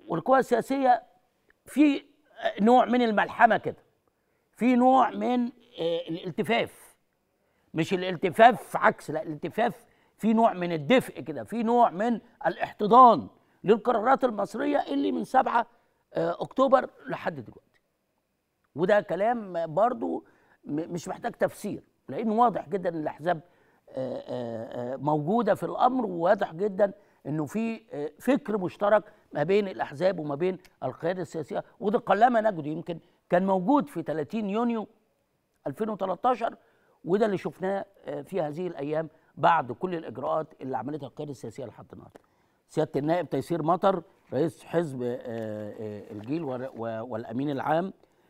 والقوى السياسيه في نوع من الملحمه كده في نوع من آه، الالتفاف مش الالتفاف عكس لا الالتفاف في نوع من الدفء كده في نوع من الاحتضان للقرارات المصريه اللي من 7 آه، اكتوبر لحد دلوقتي وده كلام برضو م- مش محتاج تفسير لانه واضح جدا ان الاحزاب آه، آه، آه، موجوده في الامر وواضح جدا انه في آه، فكر مشترك ما بين الاحزاب وما بين القياده السياسيه وده قلما نجد يمكن كان موجود في 30 يونيو 2013 وده اللي شفناه آه، في هذه الايام بعد كل الاجراءات اللي عملتها القياده السياسيه لحد النهارده. سياده النائب تيسير مطر رئيس حزب آه، آه، الجيل ور- و- والامين العام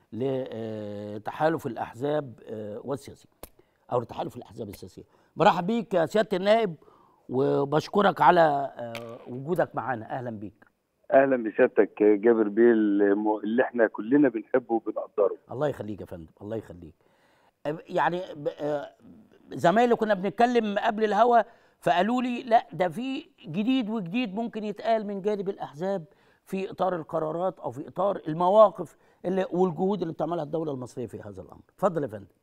لتحالف الاحزاب آه، والسياسيه او تحالف الاحزاب السياسيه. برحب بيك يا سياده النائب وبشكرك على آه، وجودك معانا اهلا بيك. اهلا بسيادتك جابر بيه الم- اللي احنا كلنا بنحبه وبنقدره الله يخليك يا فندم الله يخليك أب- يعني ب- آه، زمايلي كنا بنتكلم قبل الهوا فقالوا لي لا ده في جديد وجديد ممكن يتقال من جانب الاحزاب في اطار القرارات او في اطار المواقف اللي والجهود اللي بتعملها الدوله المصريه في هذا الامر اتفضل يا فندم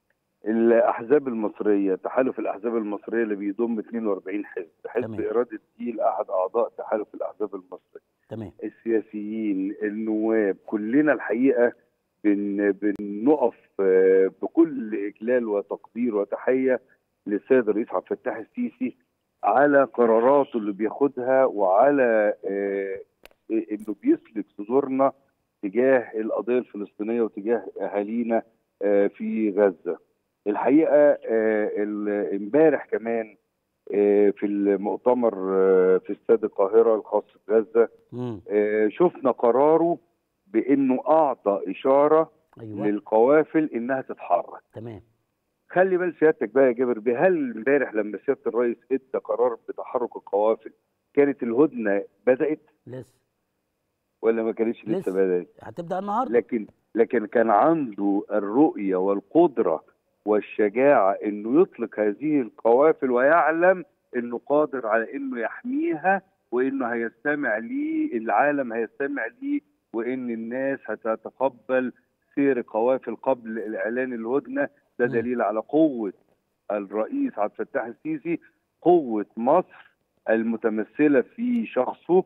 الاحزاب المصريه تحالف الاحزاب المصريه اللي بيضم 42 حزب حزب تمام. اراده الجيل احد اعضاء تحالف الاحزاب المصري تمام السياسيين النواب كلنا الحقيقه بن بنقف آه، بكل اجلال وتقدير وتحيه للسيد الرئيس عبد الفتاح السيسي على قراراته اللي بياخدها وعلى آه، انه بيسلك صدورنا تجاه القضيه الفلسطينيه وتجاه اهالينا آه، في غزه. الحقيقه آه، ال- امبارح كمان آه، في المؤتمر آه، في استاد القاهره الخاص بغزه مم. آه، شفنا قراره بانه اعطى اشاره ايوه للقوافل انها تتحرك تمام خلي بال سيادتك بقى يا جابر بيه هل امبارح لما سياده الرئيس ادى قرار بتحرك القوافل كانت الهدنه بدات لسه ولا ما كانتش لسه, لسه. بدات هتبدا النهارده لكن لكن كان عنده الرؤيه والقدره والشجاعه انه يطلق هذه القوافل ويعلم انه قادر على انه يحميها وانه هيستمع ليه العالم هيستمع ليه وان الناس هتتقبل سير قوافل قبل الاعلان الهدنه ده مم. دليل على قوه الرئيس عبد الفتاح السيسي قوه مصر المتمثله في شخصه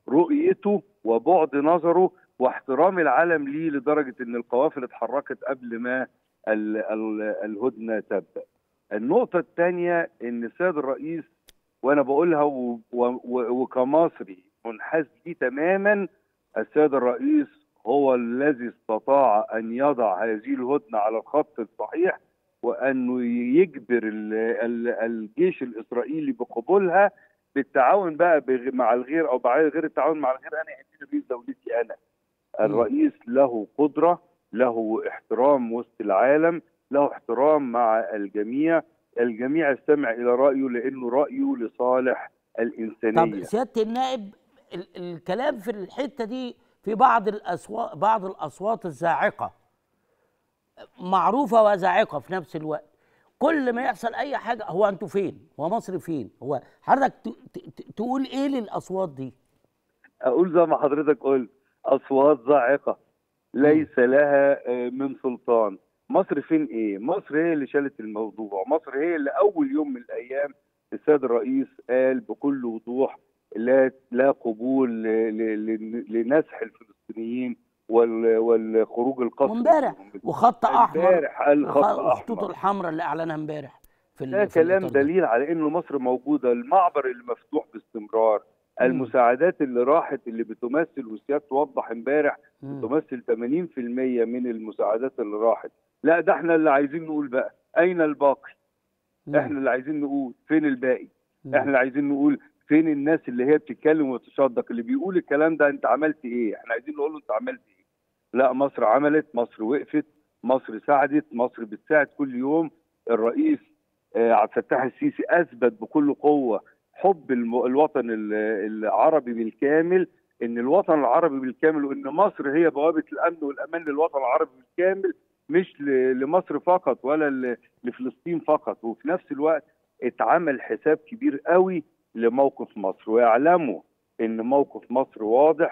رؤيته وبعد نظره واحترام العالم ليه لدرجه ان القوافل اتحركت قبل ما ال ال الهدنه تبدا. النقطه الثانيه ان السيد الرئيس وانا بقولها و و و وكمصري منحاز ليه تماما السيد الرئيس هو الذي استطاع ان يضع هذه الهدنه على الخط الصحيح وانه يجبر ال ال الجيش الاسرائيلي بقبولها بالتعاون بقى بغ- مع الغير او مع غير التعاون مع الغير انا يهمني رئيس دولتي انا. الرئيس له قدره له احترام وسط العالم له احترام مع الجميع الجميع استمع الى رايه لانه رايه لصالح طب الانسانيه سياده النائب ال- الكلام في الحته دي في بعض الاصوات بعض الاصوات الزاعقه معروفه وزاعقه في نفس الوقت كل ما يحصل اي حاجه هو انتوا فين هو مصر فين هو حضرتك ت- ت- ت- تقول ايه للاصوات دي اقول زي ما حضرتك قلت اصوات زاعقه ليس لها آه، من سلطان مصر فين ايه مصر هي اللي شالت الموضوع مصر هي اللي اول يوم من الايام السيد الرئيس قال بكل وضوح لا لا قبول ل- ل- ل- لنسح الفلسطينيين وال- والخروج القسري وامبارح منهم. وخط احمر امبارح قال خط والخطوط احمر الحمراء اللي اعلنها امبارح في ال- ده في كلام الإطار ده. دليل على ان مصر موجوده المعبر اللي مفتوح باستمرار مم. المساعدات اللي راحت اللي بتمثل وسيادته وضح امبارح مم. تمثل 80% من المساعدات اللي راحت لا ده احنا اللي عايزين نقول بقى اين الباقي مم. احنا اللي عايزين نقول فين الباقي مم. احنا اللي عايزين نقول فين الناس اللي هي بتتكلم وتشدق اللي بيقول الكلام ده انت عملت ايه احنا عايزين نقول له انت عملت ايه لا مصر عملت مصر وقفت مصر ساعدت مصر بتساعد كل يوم الرئيس آه، عبد الفتاح السيسي اثبت بكل قوه حب الم- الوطن ال- العربي بالكامل ان الوطن العربي بالكامل وان مصر هي بوابه الامن والامان للوطن العربي بالكامل مش ل- لمصر فقط ولا ل- لفلسطين فقط وفي نفس الوقت اتعمل حساب كبير قوي لموقف مصر ويعلموا ان موقف مصر واضح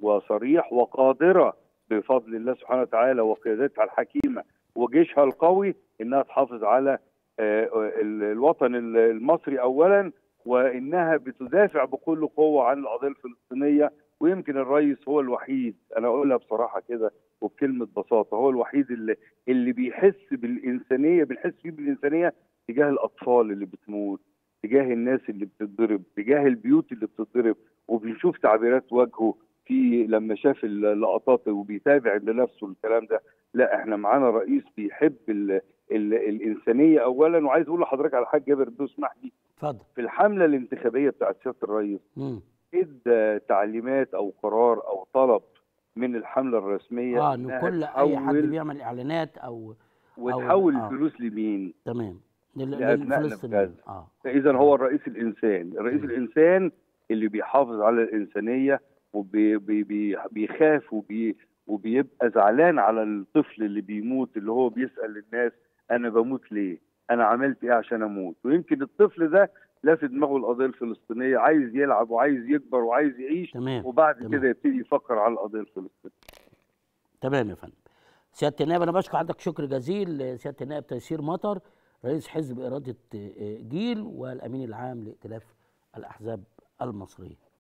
وصريح وقادره بفضل الله سبحانه وتعالى وقيادتها الحكيمه وجيشها القوي انها تحافظ على آه، ال- الوطن ال- المصري اولا وانها بتدافع بكل قوه عن القضيه الفلسطينيه ويمكن الرئيس هو الوحيد انا اقولها بصراحه كده وبكلمه بساطه هو الوحيد اللي اللي بيحس بالانسانيه بنحس فيه بالانسانيه تجاه الاطفال اللي بتموت تجاه الناس اللي بتتضرب تجاه البيوت اللي بتتضرب وبنشوف تعبيرات وجهه في لما شاف اللقطات وبيتابع لنفسه الكلام ده لا احنا معانا رئيس بيحب ال ال الانسانيه اولا وعايز اقول لحضرتك على حاجه جابر بدو اسمح لي اتفضل في الحمله الانتخابيه بتاعت سياده الرئيس مم. ادى تعليمات او قرار او طلب من الحمله الرسميه اه انه إنها كل اي حد تحول- بيعمل اعلانات او وتحول آه. الفلوس لمين؟ تمام لل- لأبنائنا في للفلسطينيين غزة. اه فاذا هو الرئيس الانسان الرئيس مم. الانسان اللي بيحافظ على الانسانيه وبيخاف وبي وبيبقى زعلان على الطفل اللي بيموت اللي هو بيسال الناس انا بموت ليه؟ انا عملت ايه عشان اموت؟ ويمكن الطفل ده لا في دماغه القضيه الفلسطينيه عايز يلعب وعايز يكبر وعايز يعيش تمام وبعد تمام. كده يبتدي يفكر على القضيه الفلسطينيه تمام يا فندم سياده النائب انا بشكر حضرتك شكر جزيل سياده النائب تيسير مطر رئيس حزب اراده آه، جيل والامين العام لائتلاف الاحزاب المصريه